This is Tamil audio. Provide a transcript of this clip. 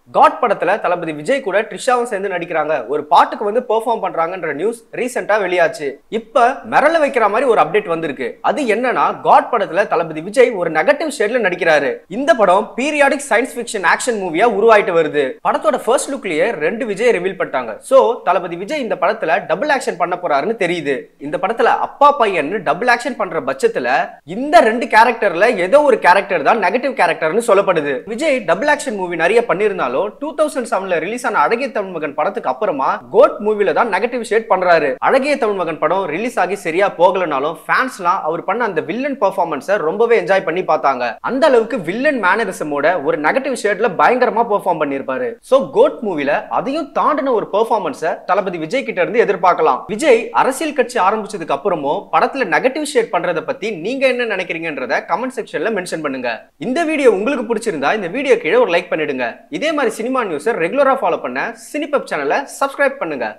காட் படத்துல தளபதி விஜய் கூட ட்ரிஷாவும் சேர்ந்து நடிக்கிறாங்க ஒரு பாட்டுக்கு வந்து பெர்ஃபார்ம் பண்றாங்கன்ற நியூஸ் ரீசெண்டா வெளியாச்சு இப்ப மிரள வைக்கிற மாதிரி ஒரு அப்டேட் வந்திருக்கு அது என்னன்னா காட் படத்துல தளபதி விஜய் ஒரு நெகட்டிவ் ஷேட்ல நடிக்கிறாரு இந்த படம் பீரியாடிக் சயின்ஸ் ஃபிக்ஷன் ஆக்ஷன் மூவியா உருவாயிட்டு வருது படத்தோட ஃபர்ஸ்ட் லுக்லயே ரெண்டு விஜய் ரிவீல் பண்ணிட்டாங்க சோ தளபதி விஜய் இந்த படத்துல டபுள் ஆக்ஷன் பண்ண போறாருன்னு தெரியுது இந்த படத்துல அப்பா பையன் டபுள் ஆக்ஷன் பண்ற பட்சத்துல இந்த ரெண்டு கேரக்டர்ல ஏதோ ஒரு கேரக்டர் தான் நெகட்டிவ் கேரக்டர்னு சொல்லப்படுது விஜய் டபுள் ஆக்ஷன் மூவி நிறைய பண்ணிருந்தாலும் டூ தௌசண்ட் செவன்ல ரிலீஸ் ஆன அழகிய தமிழ் மகன் படத்துக்கு அப்புறமா கோட் மூவில தான் நெகட்டிவ் ஷேட் பண்றாரு அழகிய தமிழ் மகன் படம் ரிலீஸ் ஆகி சரியா போகலனாலும் ஃபேன்ஸ்லாம் அவர் பண்ண அந்த வில்லன் பெர்ஃபார்மன்ஸை ரொம்பவே என்ஜாய் பண்ணி பார்த்தாங்க அந்த அளவுக்கு வில்லன் மேனரிசமோட ஒரு நெகட்டிவ் ஷேட்ல பயங்கரமா பெர்ஃபார்ம் பண்ணிருப்பாரு சோ கோட் மூவில அதையும் தாண்டின ஒரு பெர்ஃபார்மன்ஸை தளபதி விஜய் கிட்ட இருந்து எதிர்பார்க்கலாம் விஜய் அரசியல் கட்சி ஆரம்பிச்சதுக்கு அப்புறமும் படத்துல நெகட்டிவ் ஷேட் பண்றத பத்தி நீங்க என்ன நினைக்கிறீங்கன்றத கமெண்ட் செக்ஷன்ல மென்ஷன் பண்ணுங்க இந்த வீடியோ உங்களுக்கு பிடிச்சிருந்தா இந்த வீடியோ கீழே ஒரு லைக் பண்ணிடுங்க இதே மாதிரி சினிமா நியூஸை ரெகுலரா ஃபாலோ பண்ண சினிபப் சேனலை சப்ஸ்கிரைப் பண்ணுங்க